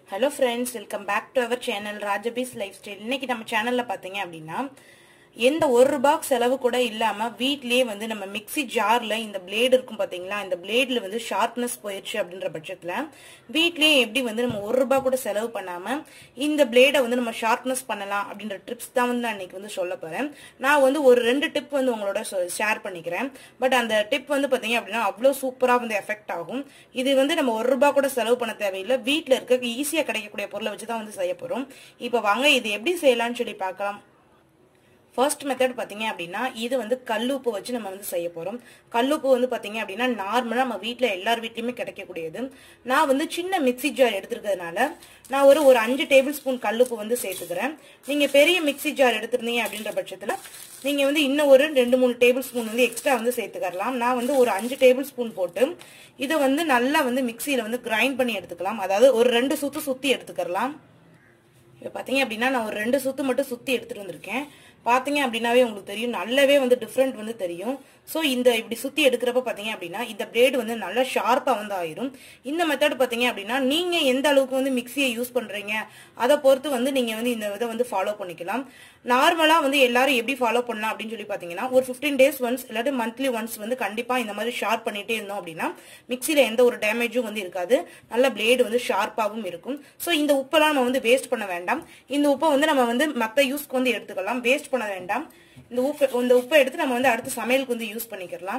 hello friends welcome back to our channel ராஜபீஸ் life style இன்னைக்கு நம்ம சேனலில் பார்த்தீங்க அப்படின்னா எந்த ஒரு ரூபாய் செலவு கூட இல்லாமல் வீட்லயே வந்து நம்ம மிக்ஸி ஜாரில் இந்த பிளேடு இருக்கும் பார்த்தீங்களா இந்த பிளேடில் வந்து ஷார்ப்னஸ் போயிடுச்சு அப்படின்ற பட்சத்தில் வீட்லயே எப்படி வந்து நம்ம ஒரு ரூபாய் கூட செலவு பண்ணாமல் இந்த பிளேடை வந்து நம்ம ஷார்ப்னஸ் பண்ணலாம் அப்படின்ற ட்ரிப்ஸ் தான் வந்து நான் இன்னைக்கு வந்து சொல்ல போகிறேன் நான் வந்து ஒரு ரெண்டு டிப் வந்து உங்களோட ஷேர் பண்ணிக்கிறேன் பட் அந்த டிப் வந்து பார்த்தீங்க அப்படின்னா அவ்வளோ சூப்பராக வந்து எஃபெக்ட் ஆகும் இது வந்து நம்ம ஒரு ரூபாய் கூட செலவு பண்ண தேவையில்லை வீட்டில் இருக்க ஈஸியாக கிடைக்கக்கூடிய பொருளை வச்சு தான் வந்து செய்ய போகிறோம் இப்போ வாங்க இது எப்படி செய்யலாம்னு சொல்லி பார்க்கலாம் ஃபர்ஸ்ட் மெத்தட் பார்த்தீங்க அப்படின்னா இது வந்து கல்லுப்பு வச்சு நம்ம வந்து செய்ய போகிறோம் கல்லுப்பு வந்து பார்த்தீங்க அப்படின்னா நார்மலாக நம்ம வீட்டில் எல்லார் வீட்லையுமே கிடைக்கக்கூடியது நான் வந்து சின்ன மிக்ஸி ஜார் எடுத்துருக்கிறதுனால நான் ஒரு ஒரு அஞ்சு டேபிள் ஸ்பூன் கல்லுப்பு வந்து சேர்த்துக்கிறேன் நீங்கள் பெரிய மிக்ஸி ஜார் எடுத்திருந்தீங்க அப்படின்ற பட்சத்தில் நீங்கள் வந்து இன்னும் ஒரு ரெண்டு மூணு டேபிள் ஸ்பூன் வந்து எக்ஸ்ட்ரா வந்து சேர்த்துக்கலாம் நான் வந்து ஒரு அஞ்சு டேபிள் ஸ்பூன் போட்டு இதை வந்து நல்லா வந்து மிக்சியில் வந்து கிரைண்ட் பண்ணி எடுத்துக்கலாம் அதாவது ஒரு ரெண்டு சுற்று சுற்றி எடுத்துக்கலாம் இப்போ பார்த்தீங்க அப்படின்னா நான் ஒரு ரெண்டு சுத்து மட்டும் சுற்றி எடுத்துகிட்டு வந்திருக்கேன் பார்த்தீங்க அப்படின்னாவே உங்களுக்கு தெரியும் நல்லாவே வந்து டிஃப்ரெண்ட் வந்து தெரியும் ஸோ இந்த இப்படி சுற்றி எடுக்கிறப்ப பார்த்தீங்க அப்படின்னா இந்த பிளேடு வந்து நல்லா ஷார்ப்பாக வந்து ஆயிரும் இந்த மெத்தட் பார்த்தீங்க அப்படின்னா நீங்கள் எந்த அளவுக்கு வந்து மிக்சியை யூஸ் பண்ணுறீங்க அதை பொறுத்து வந்து நீங்கள் வந்து இந்த இதை வந்து ஃபாலோ பண்ணிக்கலாம் நார்மலாக வந்து எல்லாரும் எப்படி ஃபாலோ பண்ணலாம் அப்படின்னு சொல்லி பார்த்தீங்கன்னா ஒரு ஃபிஃப்டீன் டேஸ் ஒன்ஸ் இல்லாட்டி மந்த்லி ஒன்ஸ் வந்து கண்டிப்பாக இந்த மாதிரி ஷார்ப் பண்ணிட்டே இருந்தோம் அப்படின்னா மிக்சியில் எந்த ஒரு டேமேஜும் வந்து இருக்காது நல்ல பிளேடு வந்து ஷார்ப்பாகவும் இருக்கும் ஸோ இந்த உப்பெல்லாம் நம்ம வந்து வேஸ்ட் பண்ண வேண்டாம் இந்த உப்பை வந்து நம்ம வந்து மற்ற யூஸ்க்கு வந்து எடுத்துக்கலாம் வேஸ்ட் பண்ண வேண்டாம் இந்த உப்பு இந்த உப்பை எடுத்து நம்ம வந்து அடுத்து சமையலுக்கு வந்து யூஸ் பண்ணிக்கலாம்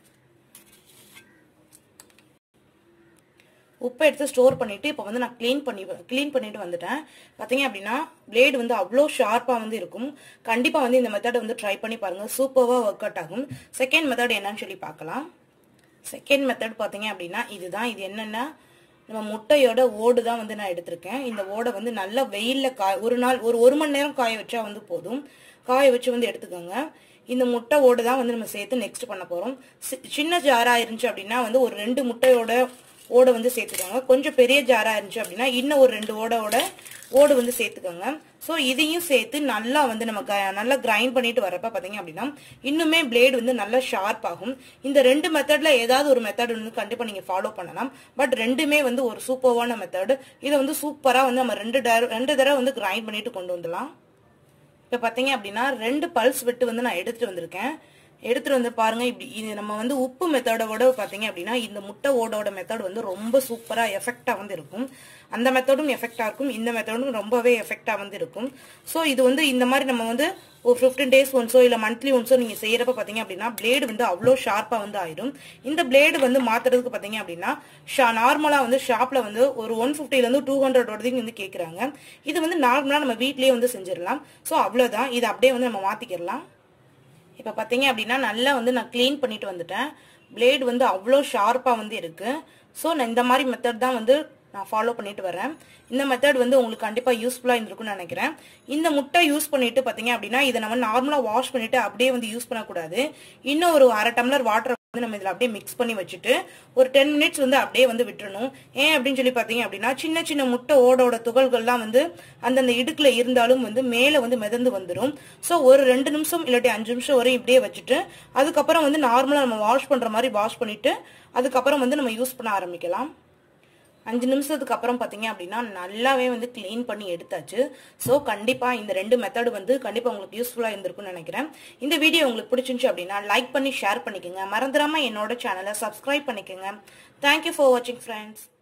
உப்பை எடுத்து ஸ்டோர் பண்ணிட்டு இப்போ வந்து நான் க்ளீன் பண்ணி க்ளீன் பண்ணிட்டு வந்துட்டேன் பார்த்தீங்க அப்படின்னா பிளேடு வந்து அவ்வளோ ஷார்ப்பாக வந்து இருக்கும் கண்டிப்பாக வந்து இந்த மெத்தடை வந்து ட்ரை பண்ணி பாருங்க சூப்பராக ஒர்க் அவுட் ஆகும் செகண்ட் மெத்தட் என்னன்னு சொல்லி பார்க்கலாம் செகண்ட் மெத்தட் பார்த்தீங்க அப்படின்னா இதுதான் இது என்னென்னா நம்ம முட்டையோட ஓடு தான் வந்து நான் எடுத்திருக்கேன் இந்த ஓடை வந்து நல்லா வெயிலில் காய ஒரு நாள் ஒரு ஒரு மணி நேரம் காய வச்சா வந்து போதும் காய வச்சு வந்து எடுத்துக்கோங்க இந்த முட்டை ஓடு தான் வந்து நம்ம சேர்த்து நெக்ஸ்ட் பண்ண போகிறோம் சின்ன ஜாராக இருந்துச்சு அப்படின்னா வந்து ஒரு ரெண்டு முட்டையோட ஓடை வந்து சேர்த்துக்கோங்க கொஞ்சம் பெரிய ஜாராக இருந்துச்சு அப்படின்னா இன்னும் ஒரு ரெண்டு ஓடோட ஓடு வந்து சேர்த்துக்கோங்க ஸோ இதையும் சேர்த்து நல்லா வந்து நம்ம நல்லா கிரைண்ட் பண்ணிட்டு வரப்ப பார்த்தீங்க அப்படின்னா இன்னுமே பிளேடு வந்து நல்லா ஷார்ப் ஆகும் இந்த ரெண்டு மெத்தடில் ஏதாவது ஒரு மெத்தட் வந்து கண்டிப்பாக நீங்கள் ஃபாலோ பண்ணலாம் பட் ரெண்டுமே வந்து ஒரு சூப்பர்வான மெத்தடு இதை வந்து சூப்பராக வந்து நம்ம ரெண்டு தடவை ரெண்டு தடவை வந்து கிரைண்ட் பண்ணிட்டு கொண்டு வந்துடலாம் இப்போ பார்த்தீங்க அப்படின்னா ரெண்டு பல்ஸ் விட்டு வந்து நான் எடுத்துகிட்டு வந்திருக்கேன் எடுத்துட்டு வந்து பாருங்க இப்படி இது நம்ம வந்து உப்பு மெத்தடோட பார்த்தீங்க அப்படின்னா இந்த முட்டை ஓடோட மெத்தட் வந்து ரொம்ப சூப்பராக எஃபெக்டாக வந்து இருக்கும் அந்த மெத்தடும் எஃபெக்டாக இருக்கும் இந்த மெத்தடும் ரொம்பவே எஃபெக்டாக வந்து இருக்கும் ஸோ இது வந்து இந்த மாதிரி நம்ம வந்து ஒரு ஃபிஃப்டீன் டேஸ் ஒன்ஸோ இல்லை மந்த்லி ஒன்ஸோ நீங்கள் செய்கிறப்ப பார்த்தீங்க அப்படின்னா பிளேடு வந்து அவ்வளோ ஷார்ப்பாக வந்து ஆயிடும் இந்த பிளேடு வந்து மாற்றுறதுக்கு பார்த்தீங்க அப்படின்னா ஷா நார்மலாக வந்து ஷாப்பில் வந்து ஒரு ஒன் ஃபிஃப்டிலேருந்து டூ ஹண்ட்ரட் வரைக்கும் வந்து கேட்குறாங்க இது வந்து நார்மலாக நம்ம வீட்லேயே வந்து செஞ்சிடலாம் ஸோ அவ்வளோதான் இது அப்படியே வந்து நம்ம மாற்றிக்கிடலாம் இப்போ பார்த்தீங்க அப்படின்னா நல்லா வந்து நான் க்ளீன் பண்ணிட்டு வந்துட்டேன் பிளேடு வந்து அவ்வளோ ஷார்ப்பாக வந்து இருக்குது ஸோ நான் இந்த மாதிரி மெத்தட் தான் வந்து நான் ஃபாலோ பண்ணிட்டு வரேன் இந்த மெத்தட் வந்து உங்களுக்கு கண்டிப்பாக யூஸ்ஃபுல்லாக இருந்திருக்கும்னு நினைக்கிறேன் இந்த முட்டை யூஸ் பண்ணிட்டு பார்த்தீங்க அப்படின்னா இதை நம்ம நார்மலாக வாஷ் பண்ணிட்டு அப்படியே வந்து யூஸ் பண்ணக்கூடாது இன்னும் ஒரு அரை டம்ளர் வாட்டர் வந்து நம்ம இதில் அப்படியே மிக்ஸ் பண்ணி வச்சுட்டு ஒரு டென் மினிட்ஸ் வந்து அப்படியே வந்து விட்டுறணும் ஏன் அப்படின்னு சொல்லி பார்த்தீங்க அப்படின்னா சின்ன சின்ன முட்டை ஓடோட துகள்கள்லாம் வந்து அந்தந்த இடுக்கில் இருந்தாலும் வந்து மேலே வந்து மிதந்து வந்துடும் ஸோ ஒரு ரெண்டு நிமிஷம் இல்லாட்டி அஞ்சு நிமிஷம் வரையும் இப்படியே வச்சுட்டு அதுக்கப்புறம் வந்து நார்மலாக நம்ம வாஷ் பண்ணுற மாதிரி வாஷ் பண்ணிட்டு அதுக்கப்புறம் வந்து நம்ம யூஸ் பண்ண ஆரம்பிக்கலாம் அஞ்சு நிமிஷத்துக்கு அப்புறம் பார்த்தீங்க அப்படின்னா நல்லாவே வந்து க்ளீன் பண்ணி எடுத்தாச்சு ஸோ கண்டிப்பாக இந்த ரெண்டு மெத்தடு வந்து கண்டிப்பாக உங்களுக்கு யூஸ்ஃபுல்லாக இருந்திருக்கும்னு நினைக்கிறேன் இந்த வீடியோ உங்களுக்கு பிடிச்சிருந்துச்சு அப்படின்னா லைக் பண்ணி ஷேர் பண்ணிக்கோங்க மறந்துடாமல் என்னோட சேனலை சப்ஸ்கிரைப் பண்ணிக்கோங்க தேங்க்யூ ஃபார் வாட்சிங் ஃப்ரெண்ட்ஸ்